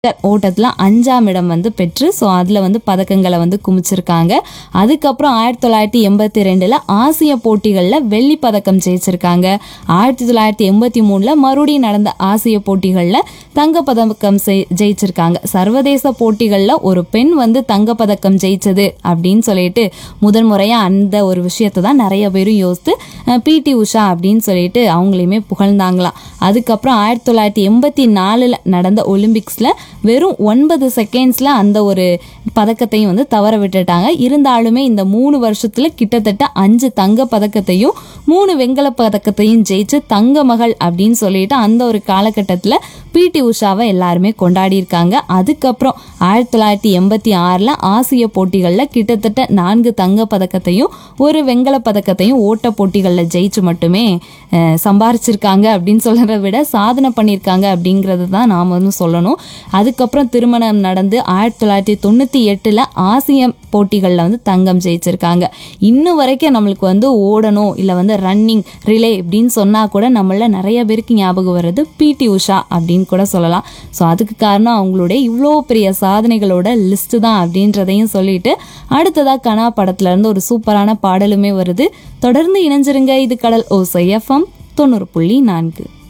ஓட்டத்தில் அஞ்சாம் இடம் வந்து பெற்று ஸோ அதில் வந்து பதக்கங்களை வந்து குமிச்சிருக்காங்க அதுக்கப்புறம் ஆயிரத்தி தொள்ளாயிரத்தி எண்பத்தி ரெண்டில் ஆசிய போட்டிகளில் வெள்ளி பதக்கம் ஜெயிச்சிருக்காங்க ஆயிரத்தி தொள்ளாயிரத்தி எண்பத்தி மூணில் மறுபடியும் நடந்த ஆசிய போட்டிகளில் தங்கப்பதக்கம் செய்- ஜெயிச்சிருக்காங்க சர்வதேச போட்டிகளில் ஒரு பெண் வந்து தங்கப்பதக்கம் ஜெயிச்சது அப்படின்னு சொல்லிட்டு முதன் முறையாக அந்த ஒரு விஷயத்தை தான் நிறைய பேரும் யோசித்து பிடி உஷா அப்படின்னு சொல்லிட்டு அவங்களையுமே புகழ்ந்தாங்களாம் அதுக்கப்புறம் ஆயிரத்தி தொள்ளாயிரத்தி எண்பத்தி நாலில் நடந்த ஒலிம்பிக்ஸில் வெறும் ஒன்பது செகண்ட்ஸில் அந்த ஒரு பதக்கத்தையும் வந்து தவற விட்டுட்டாங்க இருந்தாலுமே இந்த மூணு வருஷத்தில் கிட்டத்தட்ட அஞ்சு தங்க பதக்கத்தையும் மூணு வெண்கல பதக்கத்தையும் ஜெயிச்சு தங்க மகள் அப்படின்னு சொல்லிட்டு அந்த ஒரு காலகட்டத்தில் பிடி உஷாவை எல்லாருமே கொண்டாடி இருக்காங்க அதுக்கப்புறம் ஆயிரத்தி தொள்ளாயிரத்தி எண்பத்தி ஆறில் ஆசிய போட்டிகளில் கிட்டத்தட்ட நான்கு தங்க பதக்கத்தையும் ஒரு வெண்கல பதக்கத்தையும் ஓட்ட போட்டிகளில் ஜெயிச்சு மட்டுமே அஹ், சம்பாரிச்சிருக்காங்க அப்படின்னு சொல்றதை விட சாதனை பண்ணியிருக்காங்க அப்படிங்கிறது தான் நாம் வந்து சொல்லணும் அதுக்கப்புறம் திருமணம் நடந்து ஆயிரத்தி தொள்ளாயிரத்தி தொண்ணூற்றி எட்டில் ஆசிய போட்டிகளில் வந்து தங்கம் ஜெயிச்சிருக்காங்க இன்னும் வரைக்கும் நம்மளுக்கு வந்து ஓடணும் இல்லை வந்து ரன்னிங் ரிலே இப்படின்னு சொன்னால் கூட நம்மள நிறைய பேருக்கு ஞாபகம் வர்றது பிடி உஷா அப்படின்னு கூட சொல்லலாம் ஸோ அதுக்கு காரணம் அவங்களுடைய இவ்வளோ பெரிய சாதனைகளோட லிஸ்ட்டு தான் அப்படின்றதையும் சொல்லிட்டு அடுத்ததாக கனா படத்துல இருந்து ஒரு சூப்பரான பாடலுமே வருது தொடர்ந்து இணைஞ்சிருங்க இது கடல் ஓசை எஃப்எம் தொண்ணூறு புள்ளி நான்கு